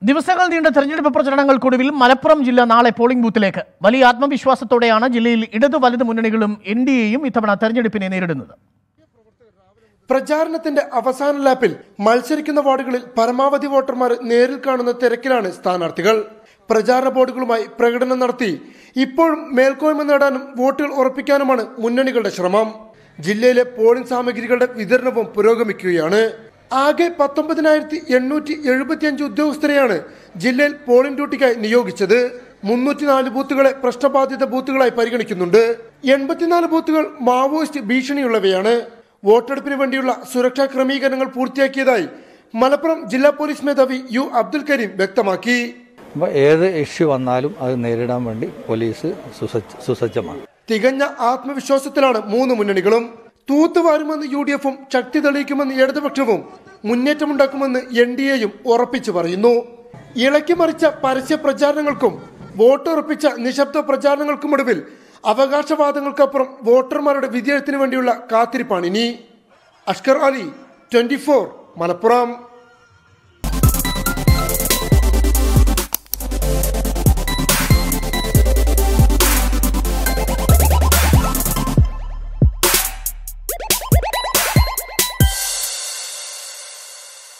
ദിവസങ്ങൾ നീണ്ട തെരഞ്ഞെടുപ്പ് പ്രചരണങ്ങൾക്കൊടുവിൽ മലപ്പുറം ജില്ല നാളെ പോളിംഗ് ബൂത്തിലേക്ക് വലിയ ആത്മവിശ്വാസത്തോടെയാണ് ജില്ലയിൽ ഇടതു വലത് മുന്നണികളും എൻ ഡി എയും ഇത്തവണ തെരഞ്ഞെടുപ്പിനെ നേരിടുന്നത് പ്രചാരണത്തിന്റെ അവസാന ലാപ്പിൽ മത്സരിക്കുന്ന വാർഡുകളിൽ പരമാവധി വോട്ടർമാർ നേരിൽ കാണുന്ന തിരക്കിലാണ് സ്ഥാനാർത്ഥികൾ പ്രചാരണ ബോർഡുകളുമായി പ്രകടനം നടത്തി ഇപ്പോഴും മേൽക്കോയ്മ നേടാനും വോട്ടുകൾ ഉറപ്പിക്കാനുമാണ് മുന്നണികളുടെ ശ്രമം ജില്ലയിലെ പോളിംഗ് സാമഗ്രികളുടെ വിതരണവും പുരോഗമിക്കുകയാണ് ആകെ പത്തൊമ്പതിനായിരത്തി എണ്ണൂറ്റി എഴുപത്തിയഞ്ച് ഉദ്യോഗസ്ഥരെയാണ് ജില്ലയിൽ പോളിംഗ് ഡ്യൂട്ടിക്കായി നിയോഗിച്ചത് മുന്നൂറ്റിനാല് ബൂത്തുകളെ പ്രശ്നബാധിത ബൂത്തുകളായി പരിഗണിക്കുന്നുണ്ട് എൺപത്തിനാല് ബൂത്തുകൾ മാവോയിസ്റ്റ് ഭീഷണിയുള്ളവയാണ് വോട്ടെടുപ്പിന് വേണ്ടിയുള്ള സുരക്ഷാ ക്രമീകരണങ്ങൾ പൂർത്തിയാക്കിയതായി മലപ്പുറം ജില്ലാ പോലീസ് മേധാവി യു അബ്ദുൽ കരീം വ്യക്തമാക്കി അപ്പോൾ ഏത് ഇഷ്യൂ വന്നാലും അത് നേരിടാൻ വേണ്ടി പോലീസ് സുസജ്ജ സുസജ്ജമാണ് തികഞ്ഞ ആത്മവിശ്വാസത്തിലാണ് മൂന്ന് മുന്നണികളും തൂത്തുവാരുമെന്ന് യു ഡി എഫും ശക്തി തെളിയിക്കുമെന്ന് ഇടതുപക്ഷവും മുന്നേറ്റമുണ്ടാക്കുമെന്ന് എൻ ഡി എയും ഉറപ്പിച്ചു പറയുന്നു ഇളക്കി മറിച്ച പരസ്യ പ്രചാരണങ്ങൾക്കും വോട്ട് ഉറപ്പിച്ച നിശബ്ദ പ്രചാരണങ്ങൾക്കുമൊടുവിൽ അവകാശവാദങ്ങൾക്കപ്പുറം വോട്ടർമാരുടെ വിജയത്തിന് വേണ്ടിയുള്ള കാത്തിരിപ്പാണ് ഇനി അഷ്കർ അലി ട്വന്റി മലപ്പുറം